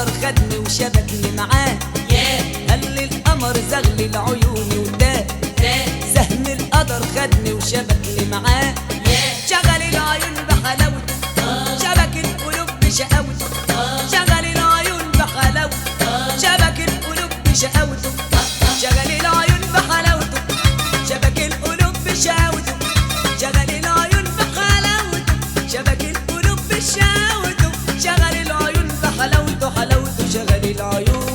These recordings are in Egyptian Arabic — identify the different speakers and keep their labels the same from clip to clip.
Speaker 1: خدني وشبكني معاه قال لي القمر زغلي العيون وده سهم القدر خدني وشبكني معاه شغل العيون بحلاوته شبك القلوب بشقاوته شغل العيون بحلاوته شبك القلوب بشقاوته شغل العيون بحلاوته شبك القلوب بشقاوته شغل العيون بحلاوته شبك القلوب بشقاوته شغل العيون بحلاوته حلاوته شغل العيون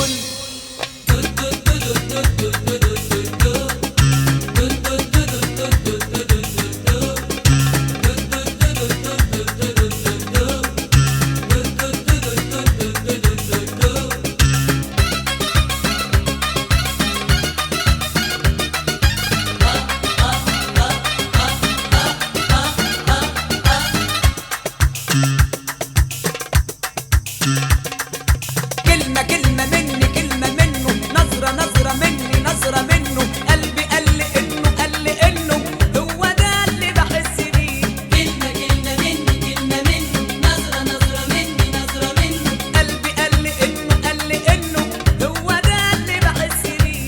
Speaker 1: كلمة كلمة مني كلمة منه نظرة نظرة مني نظرة منه قلبي قال لي انه قال لي انه هو ده اللي بحس بيه
Speaker 2: كلمة كلمة مني كلمة منه نظرة نظرة مني نظرة منه
Speaker 1: قلبي قال لي انه قال لي انه هو ده اللي بحس بيه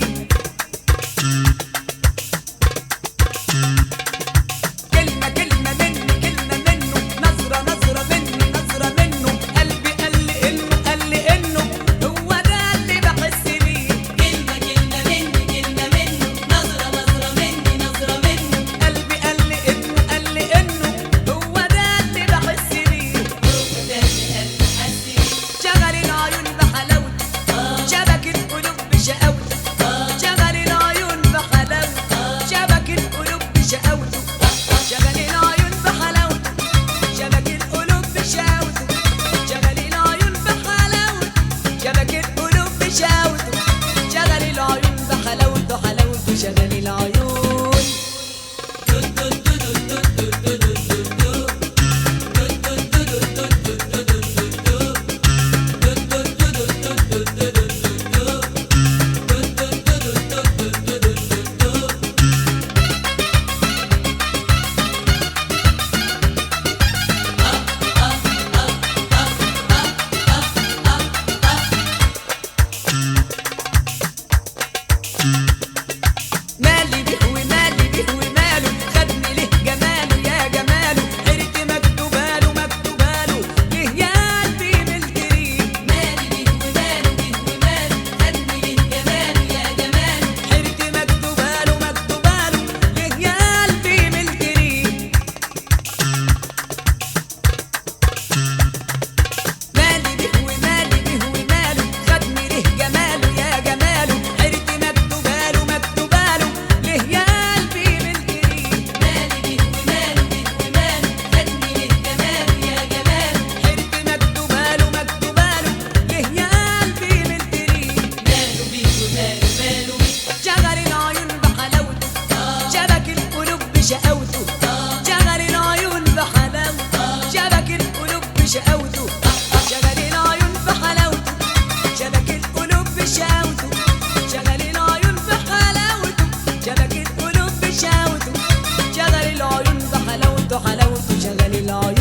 Speaker 1: كلمة كلمة مني كلمة منه نظرة نظرة مني نظرة منه قلبي قال لي انه قال لي انه هو ده اللي بحس بيه
Speaker 2: كلمة كلمة مني كلمة منه نظرة نظرة مني نظرة منه
Speaker 1: قلبي قال لي انه قال لي انه هو ده اللي بحس بيه
Speaker 2: حروف تاني قلبي حسي
Speaker 1: شغل العيون بحلاوته شبك القلوب بشقاوته شغل العيون بحلاوته شبك القلوب بشقاوته شغل العيون بحلاوته شبك القلوب بشقاوته شغل العيون بحلاوته شبك القلوب بشقاوته شغل العيون بحلاوته حلاوته شغل العيون مالي به ومالي به وماله خدني له جماله يا جماله حرت مكتوباله مكتوباله ليه يا قلبي ملتريه
Speaker 2: مالي بيه وماله بيه وماله خدني ليه جماله يا جماله
Speaker 1: حرت مكتوباله مكتوباله ليه يا قلبي ملتريه مالي به ومالي به وماله خدني له جماله يا جماله حرت مكتوباله مكتوباله ليه يا قلبي ملتريه
Speaker 2: مالي بيه وماله بيه وماله خدني ليه جماله يا جماله
Speaker 1: حرت مكتوباله مكتوباله ليه يا قلبي ملتريه
Speaker 2: ماله بيه وماله ماله بيه
Speaker 1: شغل العيون بحلاوته شبك القلوب بشقاوته شغل العيون بحلاوته شبك القلوب بشقاوته شغل العيون بحلاوته شبك القلوب بشقاوته شغل العيون بحلاوته شبك القلوب بشقاوته شغل العيون بحلاوته حلاوته شغل العيون